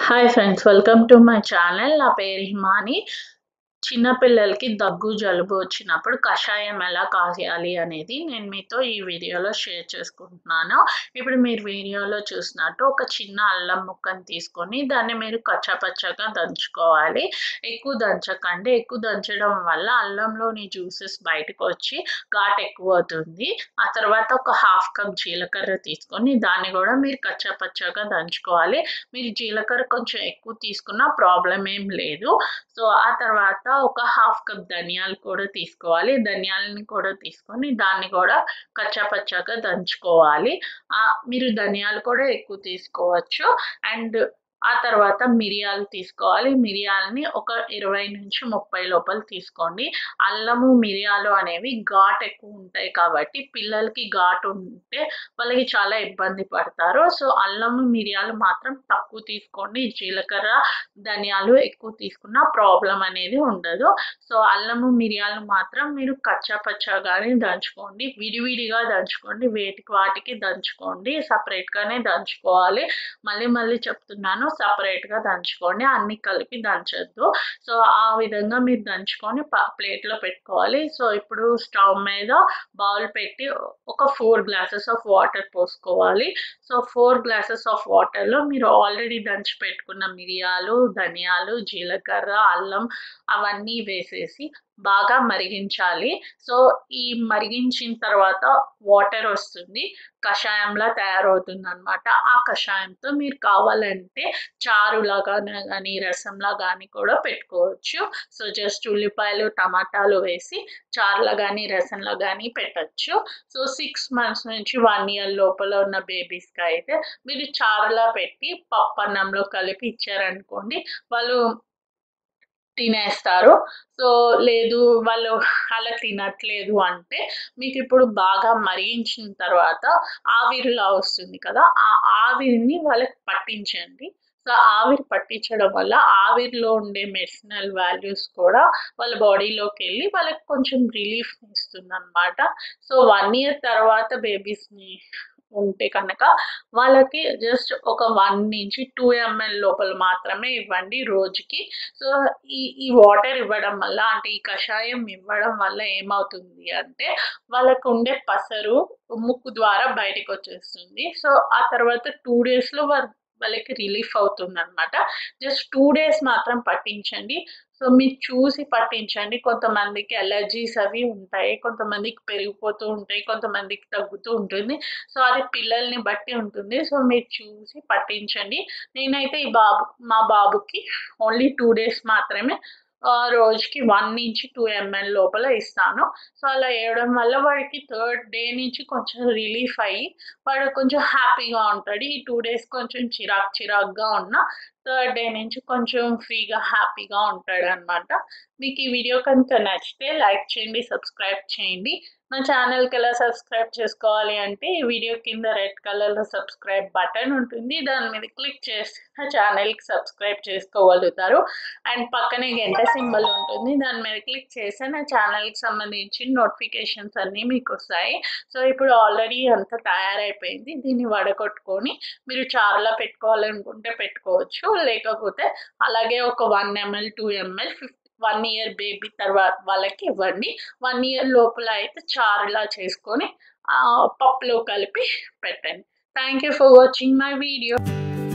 hi friends welcome to my channel నా పేరు హిమాని చిన్న పిల్లలకి దగ్గు జలుబు వచ్చినప్పుడు కషాయం ఎలా కాయాలి అనేది నేను మీతో ఈ వీడియోలో షేర్ చేసుకుంటున్నాను ఇప్పుడు మీరు వీడియోలో చూసినట్టు ఒక చిన్న అల్లం ముక్కను తీసుకొని దాన్ని మీరు కచ్చాపచ్చాగా దంచుకోవాలి ఎక్కువ దంచకండి ఎక్కువ దంచడం వల్ల అల్లంలోని జ్యూసెస్ బయటకు వచ్చి ఘాట్ ఎక్కువ అవుతుంది ఆ తర్వాత ఒక హాఫ్ కప్ జీలకర్ర తీసుకొని దాన్ని కూడా మీరు కచ్చాపచ్చాగా దంచుకోవాలి మీరు జీలకర్ర కొంచెం ఎక్కువ తీసుకున్నా ప్రాబ్లం ఏం లేదు సో ఆ తర్వాత ఒక హాఫ్ కప్ ధనియాలు కూడా తీసుకోవాలి ధనియాలని కూడా తీసుకొని దాన్ని కూడా కచ్చాపచ్చాగా దంచుకోవాలి ఆ, మీరు ధనియాలు కూడా ఎక్కువ తీసుకోవచ్చు అండ్ ఆ తర్వాత మిరియాలు తీసుకోవాలి మిరియాలని ఒక ఇరవై నుంచి ముప్పై లోపల తీసుకోండి అల్లము మిరియాలు అనేవి ఘాట్ ఎక్కువ ఉంటాయి కాబట్టి పిల్లలకి ఘాట్ ఉంటే వాళ్ళకి చాలా ఇబ్బంది పడతారు సో అల్లము మిరియాలు మాత్రం తక్కువ తీసుకోండి జీలకర్ర ధనియాలు ఎక్కువ తీసుకున్న ప్రాబ్లం అనేది ఉండదు సో అల్లము మిరియాలు మాత్రం మీరు కచ్చా పచ్చాగానే దంచుకోండి విడివిడిగా దంచుకోండి వేటికి వాటికి దంచుకోండి సపరేట్గానే దంచుకోవాలి మళ్ళీ మళ్ళీ చెప్తున్నాను సపరేట్గా దంచుకోండి అన్ని కలిపి దంచొద్దు సో ఆ విధంగా మీరు దంచుకొని ప్లేట్లో పెట్టుకోవాలి సో ఇప్పుడు స్టవ్ మీద బౌల్ పెట్టి ఒక ఫోర్ గ్లాసెస్ ఆఫ్ వాటర్ పోసుకోవాలి సో ఫోర్ గ్లాసెస్ ఆఫ్ వాటర్లో మీరు ఆల్రెడీ దంచి పెట్టుకున్న మిరియాలు ధనియాలు జీలకర్ర అల్లం అవన్నీ వేసేసి బాగా మరిగించాలి సో ఈ మరిగించిన తర్వాత వాటర్ వస్తుంది కషాయంలా తయారవుతుంది అనమాట ఆ కషాయంతో మీరు కావాలంటే చారులాగా కానీ రసంలా కానీ కూడా పెట్టుకోవచ్చు సో జస్ట్ ఉల్లిపాయలు టమాటాలు వేసి చారులా కానీ రసంలా కానీ పెట్టచ్చు సో సిక్స్ మంత్స్ నుంచి వన్ ఇయర్ లోపల ఉన్న బేబీస్కి అయితే మీరు చారులా పెట్టి పప్పు అన్నంలో కలిపి ఇచ్చారనుకోండి వాళ్ళు తినేస్తారు సో లేదు వాళ్ళు అలా తినట్లేదు అంటే మీకు ఇప్పుడు బాగా మరిగించిన తర్వాత ఆవిరిలా వస్తుంది కదా ఆ ఆవిరిని వాళ్ళకి పట్టించండి సో ఆవిరి పట్టించడం వల్ల ఆవిరిలో ఉండే మెడిసినల్ వాల్యూస్ కూడా వాళ్ళ బాడీలోకి వెళ్ళి వాళ్ళకి కొంచెం రిలీఫ్ ఇస్తుంది అనమాట సో వన్ ఇయర్ తర్వాత బేబీస్ని ఉంటే కనుక వాళ్ళకి జస్ట్ ఒక వన్ నుంచి టూ ఎంఎల్ లోపల మాత్రమే ఇవ్వండి రోజుకి సో ఈ ఈ వాటర్ ఇవ్వడం వల్ల అంటే ఈ కషాయం ఇవ్వడం వల్ల ఏమవుతుంది అంటే వాళ్ళకు ఉండే పసరు ముక్కు ద్వారా బయటకు వచ్చేస్తుంది సో ఆ తర్వాత టూ డేస్లో వాళ్ళ వాళ్ళకి రిలీఫ్ అవుతుంది అనమాట జస్ట్ టూ డేస్ మాత్రం పట్టించండి సో మీరు చూసి పట్టించండి కొంతమందికి అలర్జీస్ అవి ఉంటాయి కొంతమందికి పెరిగిపోతూ ఉంటాయి కొంతమందికి తగ్గుతూ ఉంటుంది సో అది పిల్లల్ని బట్టి ఉంటుంది సో మీరు చూసి పట్టించండి నేనైతే ఈ బాబు మా బాబుకి ఓన్లీ టూ డేస్ మాత్రమే ఆ, రోజుకి వన్ నుంచి టూ ఎంఎల్ లోపల ఇస్తాను సో అలా వేయడం వల్ల వాడికి థర్డ్ డే నుంచి కొంచెం రిలీఫ్ అయ్యి వాడు కొంచెం హ్యాపీగా ఉంటాడు ఈ టూ డేస్ కొంచెం చిరాక్ చిరాక్గా ఉన్న థర్డ్ డే నుంచి కొంచెం ఫ్రీగా హ్యాపీగా ఉంటాడు అనమాట మీకు ఈ వీడియో కనుక నచ్చితే లైక్ చేయండి సబ్స్క్రైబ్ చేయండి నా ఛానల్కి ఎలా సబ్స్క్రైబ్ చేసుకోవాలి అంటే ఈ వీడియో కింద రెడ్ కలర్లో సబ్స్క్రైబ్ బటన్ ఉంటుంది దాని మీద క్లిక్ చేస్తే నా ఛానల్కి సబ్స్క్రైబ్ చేసుకోగలుగుతారు అండ్ పక్కనే గంట సింబల్ ఉంటుంది దాని మీద క్లిక్ చేస్తే నా ఛానల్కి సంబంధించిన నోటిఫికేషన్స్ అన్నీ మీకు వస్తాయి సో ఇప్పుడు ఆల్రెడీ అంతా తయారైపోయింది దీన్ని వడగొట్టుకొని మీరు చారులా పెట్టుకోవాలనుకుంటే పెట్టుకోవచ్చు లేకపోతే అలాగే ఒక one ml two ml fifty one year baby తర్వాత వాళ్ళకి ఇవ్వండి వన్ ఇయర్ లోపల అయితే చారులా చేసుకొని ఆ, పప్పులో కలిపి పెట్టండి thank you for watching my video